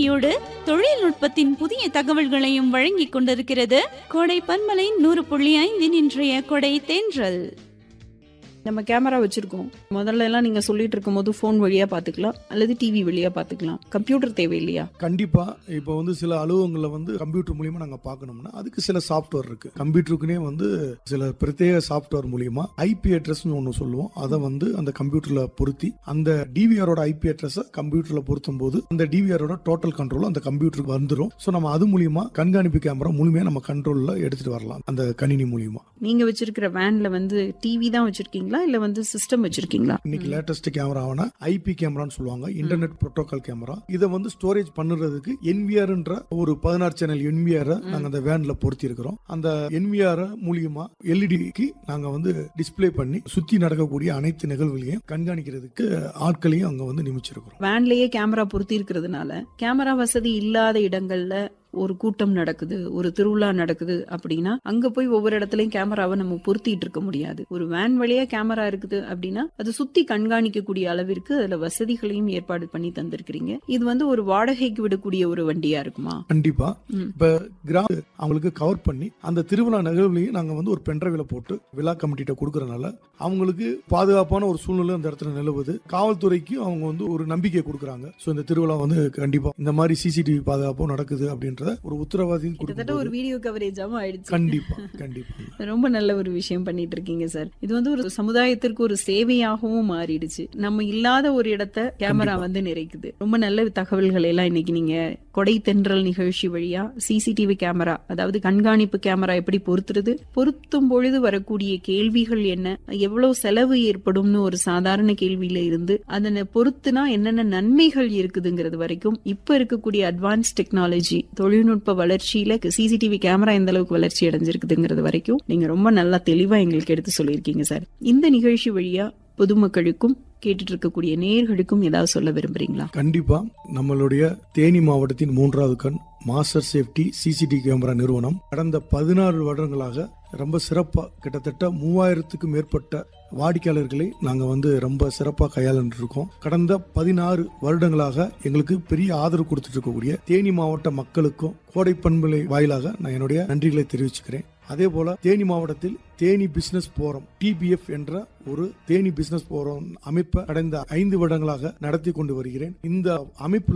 செய்தியோடு தொழில்நுட்பத்தின் புதிய தகவல்களையும் வழங்கிக் கொண்டிருக்கிறது கோடை பன்மலை நூறு புள்ளி ஐந்தின் இன்றைய கொடை தென்றல் நம்ம கேமரா வச்சிருக்கோம் முதல்ல எல்லாம் நீங்க சொல்லிட்டு இருக்கும்போது ஃபோன் வழியா பாத்துக்கலாம் அல்லது டிவி வழியா பாத்துக்கலாம் கம்ப்யூட்டர் தேவை இல்லையா கண்டிப்பா இப்போ வந்து சில அலுவலகங்களில் வந்து கம்ப்யூட்டர் மூலியமா நாங்க பார்க்கணும்னா அதுக்கு சில சாஃப்ட்வேர் இருக்கு கம்ப்யூட்டருக்குனே வந்து சில பிரத்யேக சாஃப்ட்வேர் மூலியமா ஐபி அட்ரஸ்னு ஒன்று சொல்லுவோம் அதை வந்து அந்த கம்ப்யூட்டர்ல பொருத்தி அந்த டிவிஆரோட ஐபி அட்ரஸை கம்ப்யூட்டர்ல பொருத்தும் போது அந்த டிவிஆரோட டோட்டல் கண்ட்ரோல் அந்த கம்ப்யூட்டருக்கு வந்துடும் ஸோ நம்ம அது மூலியமா கண்காணிப்பு கேமரா முழுமையா நம்ம கண்ட்ரோல்ல எடுத்துட்டு வரலாம் அந்த கணினி மூலியமா நீங்க வச்சிருக்கிற வேன்ல வந்து டிவி தான் வச்சிருக்கீங்களா இல்ல வந்து சிஸ்டம் வச்சிருக்கீங்களா இன்னைக்கு லேட்டஸ்ட் கேமராவான ஐபி கேமரான்னு சொல்லுவாங்க இன்டர்நெட் புரோட்டோகால் கேமரா இதை வந்து ஸ்டோரேஜ் பண்ணுறதுக்கு என்விஆர்ன்ற ஒரு பதினாறு சேனல் என்விஆர் நாங்க அந்த வேன்ல பொருத்தி இருக்கிறோம் அந்த என்விஆர் மூலியமா எல்இடிக்கு நாங்க வந்து டிஸ்ப்ளே பண்ணி சுத்தி நடக்கக்கூடிய அனைத்து நிகழ்வுகளையும் கண்காணிக்கிறதுக்கு ஆட்களையும் அங்க வந்து நியமிச்சிருக்கிறோம் வேன்லயே கேமரா பொருத்தி இருக்கிறதுனால கேமரா வசதி இல்லாத இடங்கள்ல ஒரு கூட்டம் நடக்குது ஒரு திருவிழா நடக்குது அப்படின்னா அங்க போய் ஒவ்வொரு இடத்துலயும் கேமராவை நம்ம பொருத்திட்டு இருக்க முடியாது ஒரு வேன் வழியா கேமரா இருக்குது அப்படின்னா அது சுத்தி கண்காணிக்கக்கூடிய அளவிற்கு அதுல வசதிகளையும் ஏற்பாடு பண்ணி தந்திருக்கிறீங்க இது வந்து ஒரு வாடகைக்கு விடக்கூடிய ஒரு வண்டியா இருக்குமா கண்டிப்பா ம். இப்ப கிராம அவங்களுக்கு கவர் பண்ணி அந்த திருவிழா நிகழ்வுலையும் நாங்க வந்து ஒரு பென்ட்ரைவ்ல போட்டு விழா கமிட்டிட்ட கொடுக்கறனால அவங்களுக்கு பாதுகாப்பான ஒரு சூழ்நிலை அந்த இடத்துல நிலவுது காவல்துறைக்கு அவங்க வந்து ஒரு நம்பிக்கை கொடுக்குறாங்க சோ இந்த திருவிழா வந்து கண்டிப்பா இந்த மாதிரி சிசிடிவி பாதுகாப்பும் நடக்குது அப்படின்றத ஒரு உத்தரவாதி கிட்டத்தட்ட ஒரு வீடியோ கவரேஜாவும் ஆயிடுச்சு கண்டிப்பா கண்டிப்பா ரொம்ப நல்ல ஒரு விஷயம் பண்ணிட்டு இருக்கீங்க சார் இது வந்து ஒரு சமுதாயத்திற்கு ஒரு சேவையாகவும் மாறிடுச்சு நம்ம இல்லாத ஒரு இடத்த கேமரா கண்டிப்பா. வந்து நிறைக்குது ரொம்ப நல்ல தகவல்கள் எல்லாம் இன்னைக்கு நீங்க கொடை தென்றல் நிகழ்ச்சி வழியா சிசிடிவி கேமரா அதாவது கண்காணிப்பு கேமரா எப்படி பொருத்துறது பொருத்தும் பொழுது வரக்கூடிய கேள்விகள் என்ன எவ்வளவு செலவு ஏற்படும்னு ஒரு சாதாரண கேள்வியில இருந்து அதனை பொருத்துனா என்னென்ன நன்மைகள் இருக்குதுங்கிறது வரைக்கும் இப்ப இருக்கக்கூடிய அட்வான்ஸ் டெக்னாலஜி தொழில்நுட்ப வளர்ச்சியில சிசிடிவி கேமரா எந்த அளவுக்கு வளர்ச்சி அடைஞ்சிருக்குதுங்கிறது வரைக்கும் நீங்க ரொம்ப நல்லா தெளிவா எங்களுக்கு எடுத்து சொல்லியிருக்கீங்க சார் இந்த நிகழ்ச்சி வழியா பொதுமக்களுக்கும் கேட்டுட்டு இருக்கக்கூடிய நேயர்களுக்கும் ஏதாவது சொல்ல விரும்புறீங்களா கண்டிப்பா நம்மளுடைய தேனி மாவட்டத்தின் மூன்றாவது கண் மாஸ்டர் சேஃப்டி சிசிடிவி கேமரா நிறுவனம் கடந்த பதினாறு வருடங்களாக ரொம்ப சிறப்பா கிட்டத்தட்ட மூவாயிரத்துக்கும் மேற்பட்ட வாடிக்கையாளர்களை நாங்க வந்து ரொம்ப சிறப்பா கையாளுட்டு இருக்கோம் கடந்த பதினாறு வருடங்களாக எங்களுக்கு பெரிய ஆதரவு கொடுத்துட்டு இருக்கக்கூடிய தேனி மாவட்ட மக்களுக்கும் கோடை பண்பலை வாயிலாக நான் என்னுடைய நன்றிகளை தெரிவிச்சுக்கிறேன் அதே போல தேனி மாவட்டத்தில் தேனி பிசினஸ் போரம் டிபிஎஃப் என்ற ஒரு தேனி பிசினஸ் போரம் அமைப்பை கடந்த ஐந்து வருடங்களாக நடத்தி கொண்டு வருகிறேன் இந்த அமைப்பு